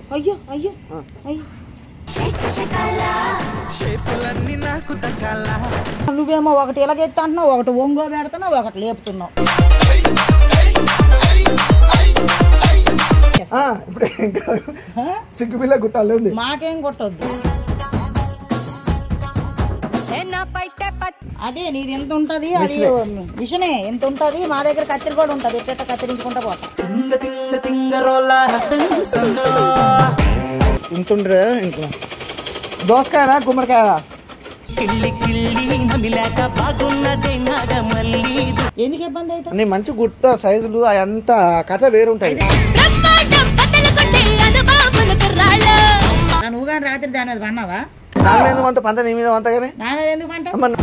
అయ్యో అయ్యో ఆ. అయ్యో షేపులన్నీ నాకు దక్కాలా నువ్వేమో ఒకటి ఇలాగెత్తా అంటున్నావు ఒకటి ఒంగో పెడుతున్నావు ఒకటి లేపుతున్నావు ఆ, ఇప్పుడు ఇంకా హ? సిగ్గు పిల్ల గుట్టాలి ఉంది మాకేం కొట్టొద్దు అదే నీది ఎంత ఉంటది అది విషనే ఎంత ఉంటది మా దగ్గర కత్తిరి కూడా ఉంటది ఎట్ట కత్తిరించుకుంటా పోతా ఇంత ఉండరా ఇంకా దోసకాయనా గుమ్మడికాయ కిళ్ళి కిళ్ళి నమిలాక బాగున్నదే నాగమల్లి ఎందుకు ఇబ్బంది అవుతుంది నీ మంచి గుట్ట సైజులు అదంతా కథ వేరుంటాయి నువ్వు కానీ రాత్రి దాని మీద పన్నావా నా మీద వంత పంత నీ మీద వంత కానీ నా మీద ఎందుకు పంట అమ్మ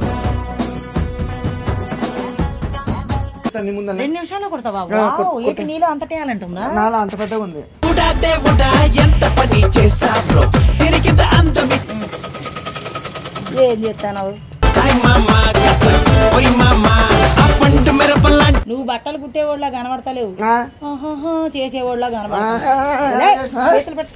నీ ముందర రెండు నిమిషాల్లో కొడతావా ఆ, కొట్టు, వావ్, ఏంటి నీలో అంత టాలెంట్ ఉందా నాలా అంత పెద్దగా ఉంది దేవుడా దేవుడా ఎంత పని చేశారో దీనికి అందమి ఏం చెప్తాను హాయ్ మామా కసర్ ఓయ్ మామా ఆ పండు మిరపల్లాంటి నువ్వు బట్టలు కుట్టేవాళ్ళ కనబడతలేవు ఆ, ఆహాహా, చేసేవాళ్ళ ఆ, కనబడతా ఆ, లే, ఆ, చేతులు పెట్టు.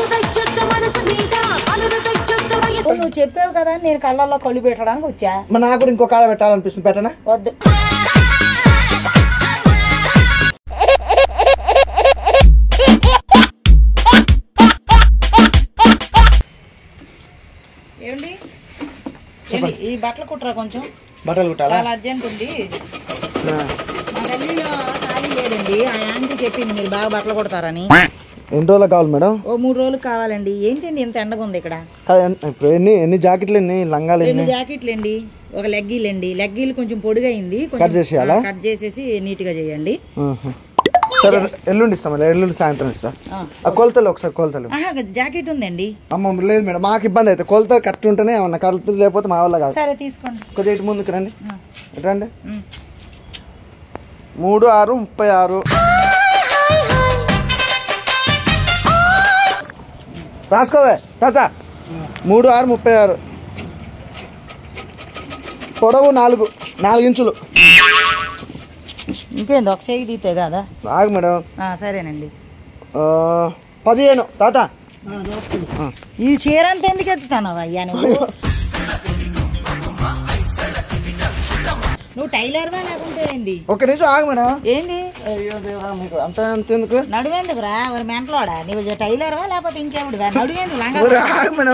ఓ, నువ్వు చెప్పావు కదా అని నేను కళ్ళల్లో కళ్ళు పెట్టడానికి వచ్చా మరి నాకు కూడా ఇంకో కాడ పెట్టాలనిపిస్తుంది పెట్టనా వద్దు ఏమండి ఏండి, ఈ బట్టలు కుట్టరా కొంచెం బట్టలు కుట్టాలా చాలా అర్జెంట్ ఉంది ఆ. మా గల్లీలో ఖాళీ లేదండి ఆ ఆంటీ చెప్పింది మీరు బాగా బట్టలు కుడతారని ఎన్ని రోజులు కావాలి మేడం ఓ మూడు రోజులు కావాలండి ఏంటండి ఇంత ఎండగా ఉంది ఇక్కడ కాదు, ఎన్- ఇప్పుడు ఎన్ని ఎన్ని జాకెట్లు ఎన్ని లంగాలు రెండు ఎన్ని జాకెట్లు అండి ఒక లెగ్గీలు అండి లెగ్గీలు కొంచెం పొడిగైంది కొంచెం కట్ చేసేయాలా? ఆ, కట్ చేసేసి నీట్ గా చేయండి ఆహా. సరే ఎల్లుండి ఇస్తాం మేడం ఎల్లుండి సాయంత్రం ఇస్తా ఆ. ఆ కొలతలు ఒకసారి కొలతలు ఆహా జాకెట్ ఉందండి అమ్మ లేదు మేడం మాకు ఇబ్బంది అయితే కొలతలు కరెక్ట్ ఉంటేనే ఏమన్నా కొలతలు లేకపోతే మా వల్ల కాదు సరే తీసుకోండి కొద్దిగా ఇటు ముందుకు రండి ఆ. ఇటు రండి ఉమ్. మూడు ఆరు ముప్పై ఆరు రాసుకోవే తాత మూడు ఆరు ముప్పై ఆరు పొడవు నాలుగు నాలుగు ఇంచులు ఇంకేంది ఒక చేయి తీతే కదా ఆగు మేడం ఆ, సరేనండి ఆ, పదిహేను తాత ఈ చీర అంతా ఎందుకు ఎత్తుతావు అయ్యా నువ్వు నువ్వు టైలర్వా లేకుంటే ఏంది ఒక నిమిషం ఆగు మేడం ఏంది అయ్యో దేవుడా, మీకు అంత అంత ఎందుకు నడువెందుకురా మరి మెంటలోడా నువ్వు టైలర్వా లేకపోతే ఇంకెవడువా నడువెందుకు లంగా ఒరే, ఆగు మేడం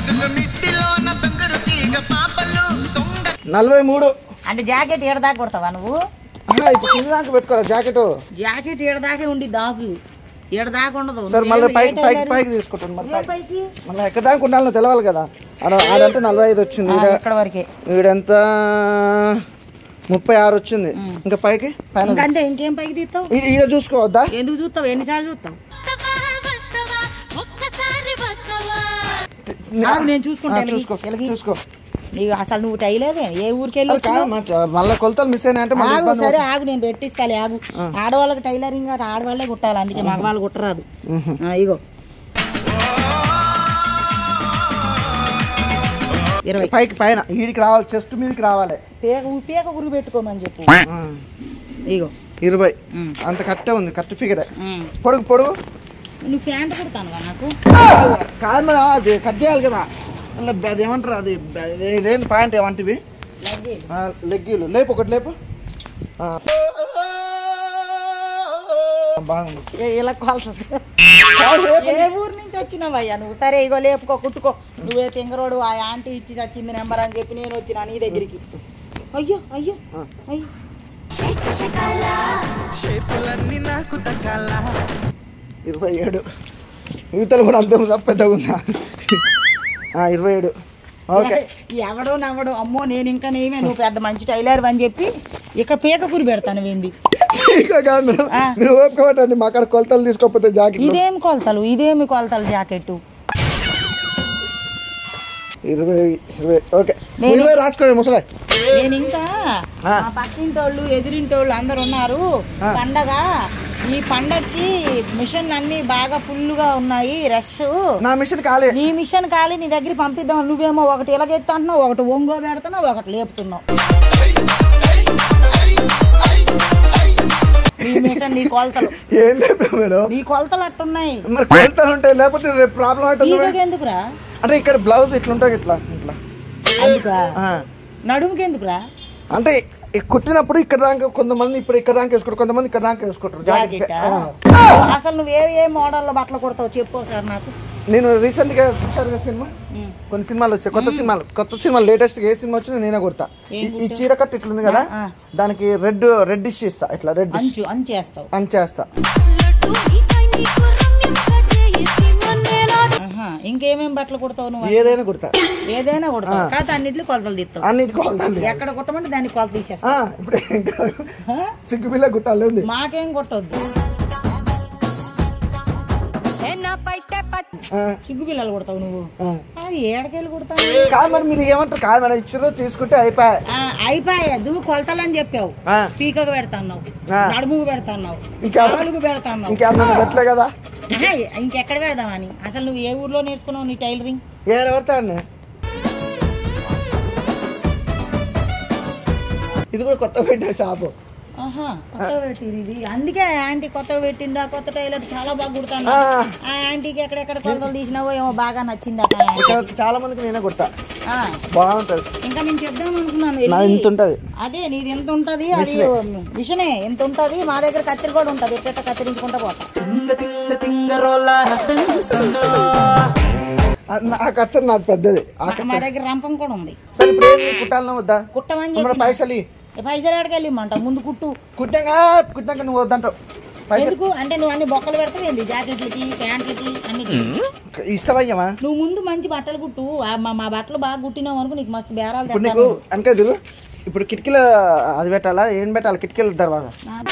నలభై మూడు అంటే జాకెట్ ఏడదాకా కొడతావా నువ్వు ఆహా, ఇప్పుడు కింద దాకా పెట్టుకోరా జాకెట్ జాకెట్ ఏడదాకే ఉండి దాకు ఏడదాకా ఉండదు సరే మళ్ళీ నువ్వేం- పైకి ఏ పైకి టైలర్? పైకి తీసుకుంటాను మళ్ళీ ఏ పైకి. పైకి మళ్ళీ ఎక్కడ దాకా ఉండాలో తెలవాలి కదా ఆడ- ఆడంటే నలభై ఐదు వచ్చింది ఆ, ఈడ ఇక్కడ వరకే ఈడంత ముప్పై ఆరు వచ్చింది ఇంకా పైకి పైన ఇంకంతే ఇంకేం పైకి తీస్తావు ఈ- ఈడ చూసుకోవద్దా ఎందుకు చూస్తావు ఎన్నిసార్లు చూస్తావు ఆగు, నేను ఆ, చూసుకుంటా చూసుకో ఎలాగి. చూసుకో నీకు అసలు నువ్వు టైలర్ ఏ ఊరికి వెళ్ళి అది కాదు మా- మళ్ళీ కొలతలు మిస్ అయినా అంటే మళ్ళీ ఆగు ఇబ్బంది సరే ఆగు నేను పెట్టిస్తాలే ఆగు ఆడవాళ్ళకి టైలరింగ్ అంటే ఆడవాళ్ళే కుట్టాలి అందుకే మగవాళ్ళు కుట్టరాదు మ్మ్. ఆ, ఇగో ఇరవై పైకి పైన ఈడికి రావాలి చెస్ట్ మీదకి రావాలి పేక పేక గురి పెట్టుకోమని చెప్పు ఆ, ఇగో ఇరవై ఉమ్. అంత కరెక్టే ఉంది కరెక్ట్ ఫిగర్ ఉమ్. పొడుగు పొడుగు నువ్వు ప్యాంట్ కుడతాను నాకు కాదు మేడం అది కట్ చేయాలి కదా అలా అది ఏమంటారు అది ఇదేంటి పాయింట్ ఏమంటివి లగ్గేజ్. ఆ, లెగ్గీలు లేపు ఒకటి లేపు ఆ. బాగుంది ఏ- ఇలా కొలసదు కాదు, లేపు. ఏ ఊరు నుంచి వచ్చినావయ్యా నువ్వు సరే ఇగో లేపుకో కుట్టుకో నువ్వే తింగరోడు ఆ ఆంటీ ఇచ్చి చచ్చింది నెంబర్ అని చెప్పి నేను వచ్చిన నీ దగ్గరికి అయ్యో అయ్యో ఆ. అయ్యో షేపులన్నీ నాకు దక్కాలా ఇరవై ఏడు యువతలు కూడా అంతే ఉందా పెద్దగా ఉందా ఆ, ఇరవై ఏడు ఓకే ఎవడో నవ్వడు అమ్మో నేను ఇంకా నేమే నువ్వు పెద్ద మంచి టైలర్ అని చెప్పి ఇక్కడ పీక కూరి పెడతాను ఏంది ఇంకా కాదు మేడం ఆ. మీరు ఓపిక పట్టండి మా అక్కడ కొలతలు తీసుకోకపోతే జాకెట్ ఇదేం కొలతలు ఇదేమి కొలతలు జాకెట్ ఇరవై ఇరవై ఓకే నేను- ఇరవై రాసుకోండి ముసలాయ్ నేను ఇంకా ఆ. మా పక్కింటోళ్ళు ఎదిరింటోళ్ళు అందరు ఉన్నారు ఆ. పండగ ఈ పండగకి మిషన్ అన్ని బాగా ఫుల్ గా ఉన్నాయి రష్ నా మిషన్ ఖాళీ నీ మిషన్ ఖాళీ నీ దగ్గర పంపిద్దాం నువ్వేమో ఒకటి ఇలాగెత్తా అంటున్నావు ఒకటి ఒంగో పెడుతున్నావు ఒకటి లేపుతున్నావు నీ మిషన్ నీ కొలతలు ఏం చెప్పావు మేడం నీ కొలతలు అట్టున్నాయి మరి కొలతలు ఉంటాయి లేకపోతే రేపు ప్రాబ్లం అవుతుంది ఈగకి ఎందుకురా అంటే ఇక్కడ బ్లౌజ్ ఇట్లుంటుంది ఇట్లా ఇట్లా అందుకా ఆ. నడుముకి ఎందుకురా అంటే ఈ కుట్టినప్పుడు ఇక్కడ దాకా కొంతమంది ఇప్పుడు ఇక్కడ దాకా వేసుకుంటారు కొంతమంది ఇక్కడ దాకా వేసుకుంటారు జాకెట్ జాకెట్టా? అసలు నువ్వు ఏ ఏ మోడల్లో బట్టలు కుడతావు చెప్పు సార్ నాకు నేను రీసెంట్ గా చూసారు కదా సినిమా కొన్ని సినిమాలు వచ్చాయి కొత్త సినిమాలు కొత్త సినిమాలు లేటెస్ట్ ఏ సినిమా వచ్చినా నేనే కొడతా ఈ- ఈ చీర కట్ట ఇట్లుంది కదా ఆ. దానికి రెడ్ రెడ్ ఇస్తా ఇట్లా రెడ్ అంచు అంచేస్తావు అని చేస్తా లడ్డు మిఠాయి నీకు రమ్యంగా చేసి మొన్నేలాగా ఆహా, ఇంకేమేం బట్టలు కుడతావు నువ్వు ఏదైనా కుడతా ఏదైనా కుడతావు కాదు అన్నిట్లో కొలతలు తీస్తావు అన్నిటి కొలతాలి ఎక్కడ కుట్టమంటే దాన్ని కొలత తీసేస్తావు ఆ, ఇప్పుడు ఇంకా ఆ? సిగ్గుపిల్ల కుట్టాలి ఉంది మాకేం కొట్టొద్దు ఏ నా పైటే పచ్చి ఆ, సిగ్గు పిల్లలు కుడతావు నువ్వు ఆ. అది ఏడకెళ్ళి కుడతావు కాదు మరి మీరు ఏమంటారు కాదు మేడం ఇచ్చారు తీసుకుంటే అయిపోయా ఆ, అయిపోయా నువ్వు కొలతలు అని చెప్పావు ఆ. పీకకు పెడతాన్నావు ఆ. నడుముకు పెడతాన్నావు ఇంకా కాలుకు పెడతాన్నావు ఇంకేమన్నా పెట్టలే కదా ఆహా, ఇంకెక్కడ పెడదామని అసలు నువ్వు ఏ ఊర్లో నేర్చుకున్నావు నీ టైలరింగ్ ఏడ పడతాను ఇది కూడా కొత్త పెట్టే షాపు ఆహా కొత్త పెట్టింది ఇది అందుకే ఆంటీ కొత్తగా పెట్టింది ఆ కొత్త టైలర్ చాలా బాగా కుడతాను ఆ. ఆ ఆంటీకి ఎక్కడెక్కడ కొలతలు తీసినావో ఏమో బాగా నచ్చింది అట ఇక్కడ చాలా మందికి నేనే కొడతా బాగుంటది ఇంకా నేను చెప్దాం అనుకున్నాను నా వెళ్ళి. ఇంత ఉంటది అదే నీది ఎంత ఉంటది అది మిషనే ఎంత ఉంటది మా దగ్గర కత్తిరి కూడా ఉంటది ఎట్ట కత్తిరించుకుంటా పోతా ఆ, నా కత్తెర నాది పెద్దది ఆ మా- మా దగ్గర రంపం కూడా ఉంది సరే ఇప్పుడు ఏంది కుట్టాలన్నా వద్దా కుట్టమని మరి చెప్పి పైసలు ఇయ్యి. పైసలు ఎక్కడికి వెళ్ళిమంట ముందు కుట్టు కుట్టాక కుట్టాక నువ్వు వద్దంటావు పైసలు ఎందుకు అంటే నువ్వు అన్ని బొక్కలు పెడతావు ఏంది జాకెట్లకి ప్యాంట్లకి అన్నిటికి ఇష్టమయ్యమా నువ్వు ముందు మంచి బట్టలు కుట్టు ఆ మా మా బట్టలు బాగా కుట్టినావు అనుకో నీకు మస్తు బేరాలు ఇప్పుడు నీకు తెస్తాను అంటే దిగు ఇప్పుడు కిటికీల అది పెట్టాలా ఏం పెట్టాలి కిటికీల తర్వాత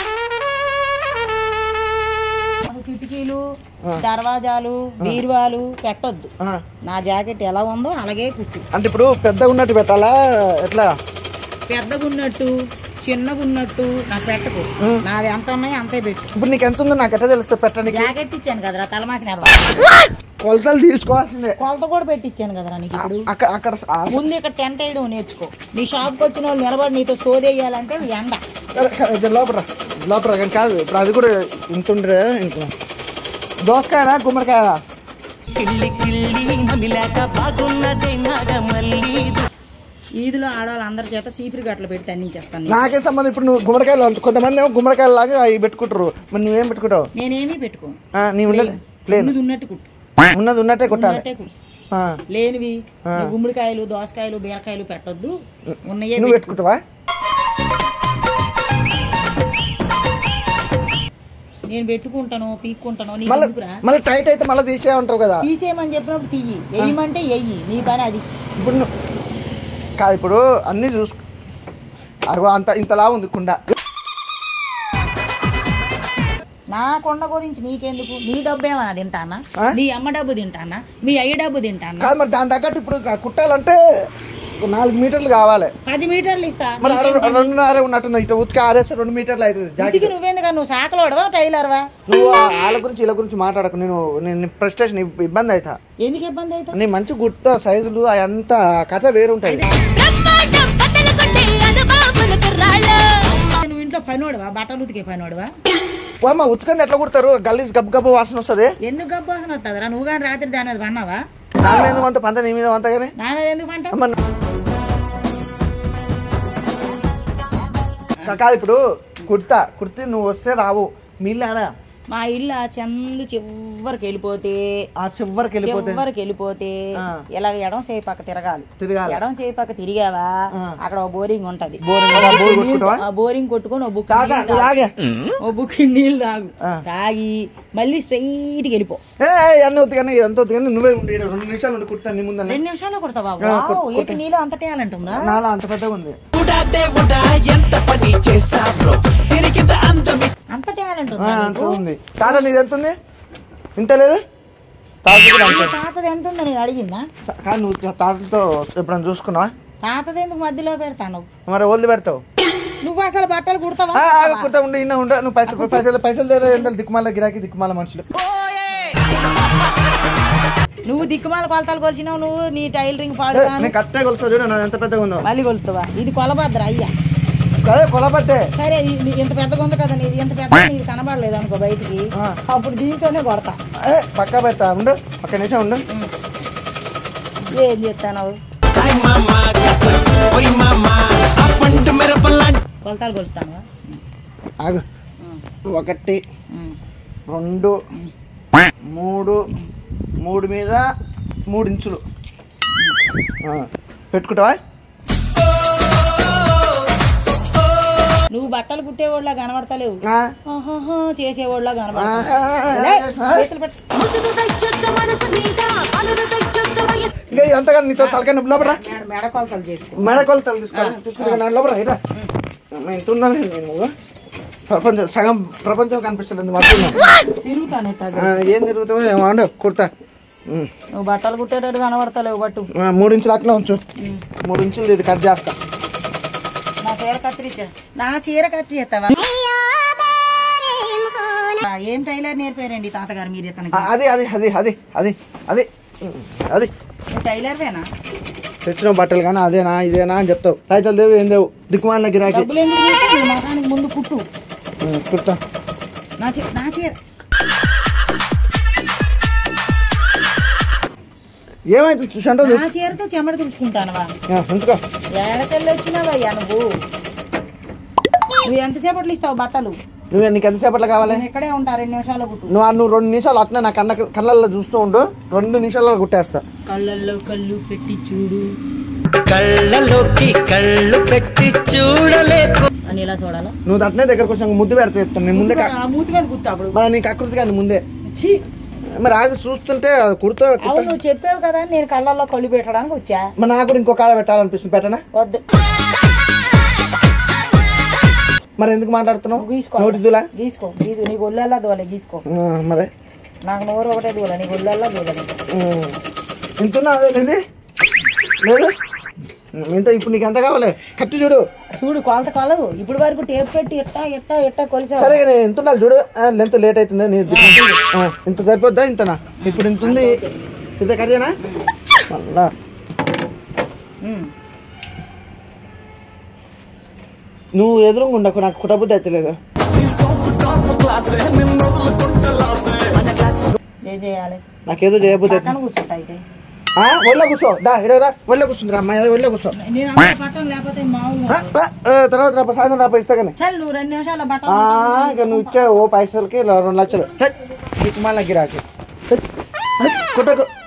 నాకు కిటికీలు దర్వాజాలు బీరువాలు పెట్టొద్దు నా జాకెట్ ఎలా ఉందో అలాగే కుట్టు అంటే ఇప్పుడు పెద్దగా ఉన్నట్టు పెట్టాలా ఎట్లా పెద్దగా ఉన్నట్టు చిన్నగా ఉన్నట్టు నాకు పెట్టకు నాది ఎంత ఉన్నాయో అంతే పెట్టు ఇప్పుడు నీకు ఎంత ఉందో నాకు ఎట్లా తెలుస్తుంది పెట్టడానికి జాకెట్ ఇచ్చాను కదరా తలమాసిన కొలతలు తీసుకోవాల్సిందే కొలత కూడా పెట్టించాను కదరా నీకు ఇప్పుడు అక్కడ అక్కడ ఆ- ముందు ఇక్కడ టెంట్ వేయడం నేర్చుకో నీ షాప్కి వచ్చిన వాళ్ళు నిలబడి నీతో సోదేయాలంటే ఎండ సరే, సరే, ఇది లోపల రా. లోపల రా, కానీ కాదు ఇప్పుడు అది కూడా ఇంత ఉండరే ఇంట్లో దోసకాయనా గుమ్మడికాయనా కిళ్ళి కిళ్ళి నమిలాక బాగున్నదే నాగమల్లి ఈదులో ఆడవాళ్ళు అందరి చేత సీపిరి గట్లు పెట్టి అందించేస్తాను నాకే సంబంధం ఇప్పుడు నువ్వు గుమ్మడికాయలు అంట- కొంతమంది ఏమో గుమ్మడికాయలు లాగా అవి పెట్టుకుంటారు మరి నువ్వేం పెట్టుకుంటావు నేనేమీ పెట్టుకోను ఆ, నీ ఉన్నది ప్లేన్ ఉన్నది ఉన్నట్టు కుట్టు ఉన్నది ఉన్నట్టే కొట్టాలి ఉన్నట్టే కుట్టు ఆ, లేనివి నువ్వు గుమ్మడికాయలు దోసకాయలు బీరకాయలు పెట్టొద్దు ఉన్నయే నువ్వు పెట్టు. పెట్టుకుంటావా నేను పెట్టుకుంటాను పీక్కుంటాను నీకు మళ్ళీ ఎందుకురా మళ్ళీ టైట్ అయితే మళ్ళీ తీసేయమంటావు కదా తీసేయమని చెప్పినప్పుడు తీయి వెయ్యమంటే వెయ్యి నీ పని అది ఇప్పుడు నువ్వు కాదు ఇప్పుడు అన్నీ చూసుకో అగో అంత ఇంతలా ఉంది కుండ నా కొండ గురించి నీకెందుకు నీ డబ్బు ఏమన్నా తింటానా ఆ? నీ అమ్మ డబ్బు తింటానా మీ అయ్య డబ్బు తింటానా కాదు మరి దాని తగ్గట్టు ఇప్పుడు కా- కుట్టాలంటే ఒక నాలుగు మీటర్లు కావాలి పది మీటర్లు ఇస్తా మరి అర రెండున్నర ఉన్నట్టుంది ఇటు ఉతికి ఆరేస్తే రెండు మీటర్లు అవుతుంది ఇంటికి జాకెట్ నువ్వేందుకా నువ్వు సాకలోడవా టైలర్వా నువ్వు ఆ- వాళ్ళ గురించి వీళ్ళ గురించి మాట్లాడకు నేను నేను ప్రెస్టేషన్ ఇబ్బంది అవుతా ఎందుకు ఇబ్బంది అవుతా నీ మంచి గుట్ట సైజులు అదంతా కథ వేరుంటాయి బ్రహ్మాండం బద్దలు కొట్టే అనుభవములు కుర్రాళ్ళు నువ్వు ఇంట్లో పనివాడువా బట్టలు ఉతికే పనివాడువా అమ్మ ఉతుకంది ఎట్లా కుడతారు గల్లీస్ గబ్ గబ్బు వాసన వస్తుంది ఎందుకు గబ్బు వాసన వస్తుందిరా నువ్వు కానీ రాత్రి దాని మీద పన్నావా నా మీద వంట పంత నీ మీద వంట కానీ నా మీద ఎందుకు పంట అమ్మ కా- కాదు ఇప్పుడు కుర్తా కుర్తి నువ్వు వస్తే రావు మీలాడా మా ఇల్లు ఆ చందు చివరికి వెళ్ళిపోతే ఆ చివరికి వెళ్ళిపోతే చివరికి వెళ్ళిపోతే ఆ. ఇలా ఎడం చేయి పక్క తిరగాలి తిరగాలి ఎడం చేయి పక్క తిరిగావా ఆ. అక్కడ ఒక బోరింగ్ ఉంటది బోరింగ్ ఉందా? బోర్ కొట్టుకుంటావా? ఆ బోరింగ్ కొట్టుకొని ఓ బుక్ కాకా నువ్వు లాగే ఓ బుక్ నీళ్ళు తాగు ఆ. తాగి మళ్ళీ స్ట్రైట్ వెళ్ళిపో ఏ అన్న ఉతికని ఎంత ఉతికని నువ్వే ఉండి ఈడ రెండు నిమిషాలు ఉండి కుడతా నీ ముందర రెండు నిమిషాలు కొడతావా ఆ, కొట్టు, వావ్, ఏంటి నీలో అంత టాలెంట్ ఉందా నాలా అంత పెద్దగా ఉంది ఉడా దేవుడా ఎంత పని చేసా బ్రో దీనికింత అందమి అంత టాలెంట్ ఆ, ఉందా అంత నీకు? ఉంది తాత నీది ఎంత ఉంది ఇంత లేదు తాత కూడా అంతే. తాతది ఎంత ఉందో నేను అడిగిందా కానీ నువ్వు తాతలతో ఎప్పుడైనా చూసుకున్నావా తాతది ఎందుకు మధ్యలో పెడతాను మరి వదిలి పెడతావు నువ్వు అసలు బట్టలు కుడతావా ఆ, ఆగు, కుట్ట ఉండి ఇన్న ఉండ నువ్వు పైసలు పైసలు పైసలు దగ్గర ఎంత దిక్కుమాల గిరాకీ దిక్కుమాల మనుషులు నువ్వు దిక్కుమాల కొలతలు కొలిచినావు నువ్వు నీ టైలరింగ్ ఏ, పాడు నేను కరెక్ట్గా కొలుస్తా చూడు నాది ఎంత పెద్దగా ఉందో మళ్ళీ కొలుతావా ఇది కొలబద్ర అయ్యా అదే కొలబట్టే సరే ఈ- నీ- ఇంత పెద్దగా ఉంది కదా నీది ఇంత పెద్ద నీది కనబడలేదు అనుకో బయటికి ఆ. అప్పుడు దీంతోనే కొడతా ఏ పక్క పెడతా ఉండు ఒక్క నిమిషం ఉండు ఏం చెప్తాను Ay mamá, que soy, oye mamá, apunta mera palanca. కొలతాలు కొలుస్తాను ఆగు ఒకటి రెండు మూడు మూడు మీద మూడు ఇంచులు ఆ, పెట్టుకుంటావా నువ్వు బట్టలు కుట్టేవాళ్ళ కనబడతలేవు ఆ, ఆహాహా, చేసేవాళ్ళ ఆ, కనబడతా ఆ, ఆ, చేతులు పెట్టు ముసుగు తెచ్చుద్దు మనసు మీద అలుగు తెచ్చుద్దు వయసు ఇంకా ఇదంతగా నీతో తలకాయ నొప్పి లోపరా మేడ- మేడ కొలతలు చేసుకో మెడకొలతలు తీసుకోవాలి తీసుకుని నా లోపల ఇరా నేను తున్నాను నేను ప్రపంచం సగం ప్రపంచం కనిపిస్తుంది మొత్తం తిరుగుతానే తగ్గ ఆ, ఏం జరుగుతుందో ఏమో అండు కుర్తా ఉమ్. నువ్వు బట్టలు కుట్టేటట్టు కనబడతలేవు బట్టు ఆ, మూడు ఇంచులు అట్లా ఉంచు మూడు ఇంచులు ఇది కట్ చేస్తా నా చీర కత్తిరించా నా చీర కత్తి చేస్తావా ఆ, ఏం టైలర్ నేర్పారండి తాతగారు మీరు ఇతనికి ఆ, అది అది అది అది అది అది ఉమ్, అది నువ్వు టైలర్వేనా తెచ్చిన బట్టలు కానీ అదేనా ఇదేనా అని చెప్తావు పైసలు లేవు ఏం లేవు దిక్కుమాలిన గిరాకీ డబ్బులు ఎందుకు తీసుకుంటావు? మకానికి ముందు కుట్టు ఉమ్, కుర్తా నా చీ నా చీర ఏమైంది చూసంటే నా చీరతో చెమట తుడుచుకుంటానవా ఉంచుకో ఏడకెళ్ళి వచ్చినావయ్యా నువ్వు నువ్వు ఎంతసేపట్లో ఇస్తావు బట్టలు నువ్వు నీకు ఎంతసేపట్లో కావాలి నేను ఇక్కడే ఉంటా రెండు నిమిషాలు కుట్టు నువ్వు ఆ నువ్వు రెండు నిమిషాలు అట్లా నా కన్న కళ్ళల్లో చూస్తూ ఉండు రెండు నిమిషాల్లో కుట్టేస్తా కళ్ళల్లో కళ్ళు పెట్టి చూడు కళ్ళలోకి కళ్ళు పెట్టి చూడలేకు అని ఇలా చూడాలా నువ్వు అట్నే దగ్గరకు వచ్చి ముద్దు పెడతా చెప్తాను నేను ముందే కా- ఆ మూతి మీద కుట్టు అప్పుడు మరి నీకు అకృతి కానీ ముందే ఛీ! మరి ఆగి చూస్తుంటే అది కుర్తో అవును నువ్వు చెప్పావు కదా అని నేను కళ్ళల్లో కళ్ళు పెట్టడానికి వచ్చా మరి నాకు కూడా ఇంకో కాడ పెట్టాలనిపిస్తుంది పెట్టనా వద్దు మరి ఎందుకు మాట్లాడుతున్నావు నువ్వు గీసుకో నోటి దులా గీసుకో గీసు నీకు ఒళ్ళల్లా దూల గీసుకో ఆ, మరి నాకు నోరు ఒకటే దూల నీకు ఒళ్ళల్లా దూల నీకు ఉమ్. ఇంత అదే లేదు లేదు ఇంత ఇప్పుడు నీకు ఎంత కావాలి కత్తి చూడు చూడు కొలత కొలవు ఇప్పుడు వరకు టేప్ పెట్టి ఎట్టా ఎట్టా ఎట్టా కొలిసావు సరే నేను ఎంత ఉండాలి చూడు లెంత్ లేట్ అవుతుంది నీ ఆ, ఇంత సరిపోద్దా ఇంతనా ఇప్పుడు ఇంత ఉంది ఇంత కర్రీనా మళ్ళా ఉమ్. నువ్వు ఎదురుగా ఉండకు నాకు కుటబుద్ధి అయితే లేదు ఏం చేయాలి నాకేదో చేయబుద్ధి పక్కన కూర్చుంటా అయితే ఆ, ఒళ్ళో కూర్చో దా ఇడరా ఒళ్ళో కూర్చుందిరా అమ్మాయి ఒళ్ళో కూర్చో నేను అక్కడ పక్కన లేకపోతే మామూలు ఆ, ఆ, ఆ, తర్వాత రా సాయంత్రం రా ఇస్తా కానీ చల్ నువ్వు రెండు నిమిషాల బట్ట ఆ, ఇక నువ్వు ఇచ్చే ఓ పైసలకి ఇలా రెండు లక్షలు హెచ్, నీకు మళ్ళీ గిరాకి హెచ్, హెచ్, కుట్టకు